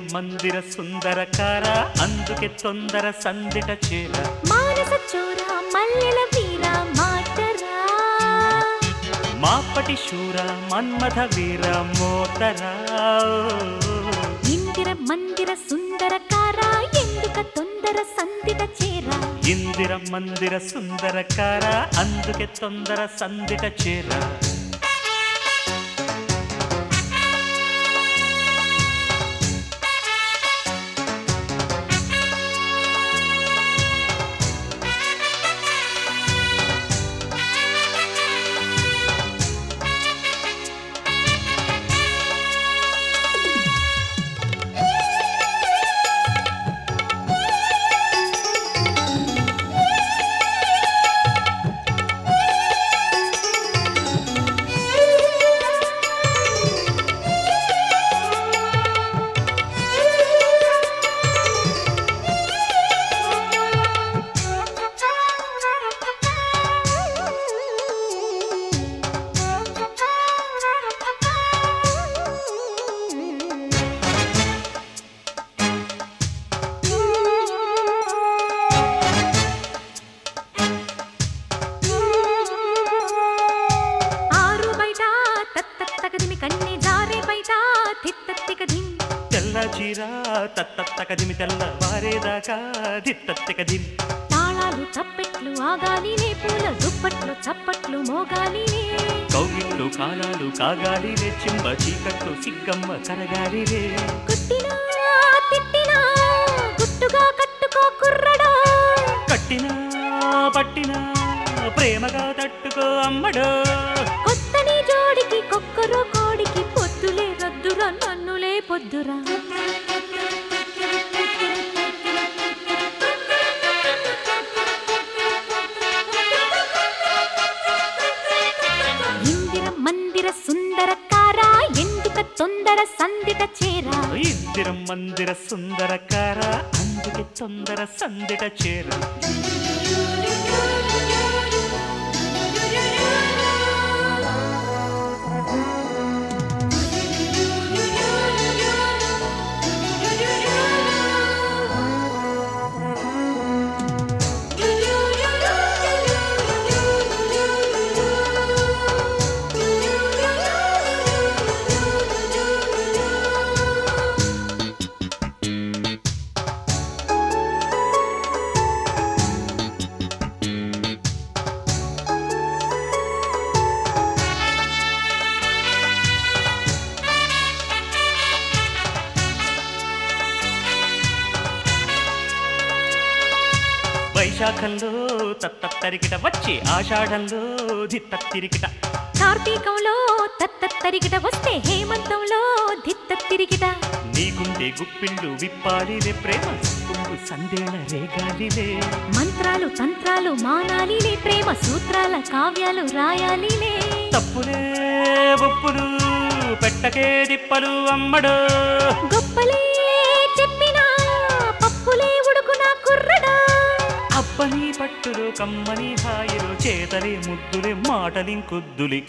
మందిర సుందరకార అందుకే తొందర సందిట చేర మానస చోర మల్లెల వీర మాటరా మాపటి శూర మన్మథ వీర మోతరా ఇందిర మందిర సుందరకార ఎందుక తొందర సందిట చేరా ఇందిర మందిర సుందరకార అందుకే తొందర సందిట చేర ఆరు బయట తత్తత్తకదిమి కన్ని జారే బయట తిత్తత్తికదిం తెల్ల చీర తత్తత్తకదిమి తెల్ల వారేదాకా దిత్తత్తకదిమి తాళాలు చప్పెట్లు ఆగాలినే పూల దుప్పట్లు చప్పట్లు మోగాలినే కౌగిళ్ళు కాలాలు కాగాలి రే చింబ చీకట్లు సిగ్గమ్మ కరగాలి రే కుట్టినా తిట్టినా గుట్టుగా కట్టుకో కుర్రడా కట్టినా పట్టినా ప్రేమగా తట్టుకో అమ్మడో కొత్తని జోడికి కొక్కరో కోడికి పొద్దులే రద్దురా నన్నులే పొద్దురా ఇందిర మందిర సుందరకార ఎందుక తొందర సందిట చేరా ఇందిరం మందిర సుందరకార అందుకే తొందర సందిట చేరు వైశాఖంలో తత్తరికిట వచ్చి ఆషాఢంలో దిత్తరికిట కార్తీకంలో తత్తరిగిట వస్తే హేమంతంలో దిత్త తిరిగిట నీకుండే గుప్పిళ్ళు విప్పాలిలే ప్రేమ కుంగు సందేళ రేగాలిలే మంత్రాలు తంత్రాలు మానాలిలే ప్రేమ సూత్రాల కావ్యాలు రాయాలిలే తప్పులే ఒప్పులు పెట్టకే దిప్పలు అమ్మడు గొప్పలే చెప్పినా పప్పులే ఉడుకున కుర్రడా అబ్బని పట్టులు కమ్మని హాయిలు చేతలే ముద్దులే మాటలింకొద్దులి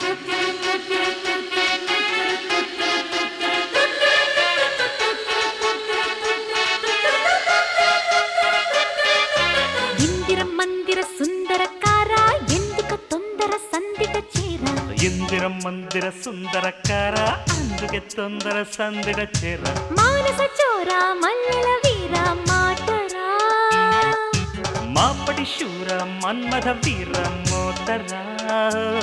ఇందిర మందిర సుందరకార ఎందుక తొందర సందిట చేరా ఇందిరం మందిర సుందరకార అందుకే తొందర సందిడ చేర మానస చోర మల్లెల వీర మాటరా మాపటి శూర మన్మథ వీర మోతరా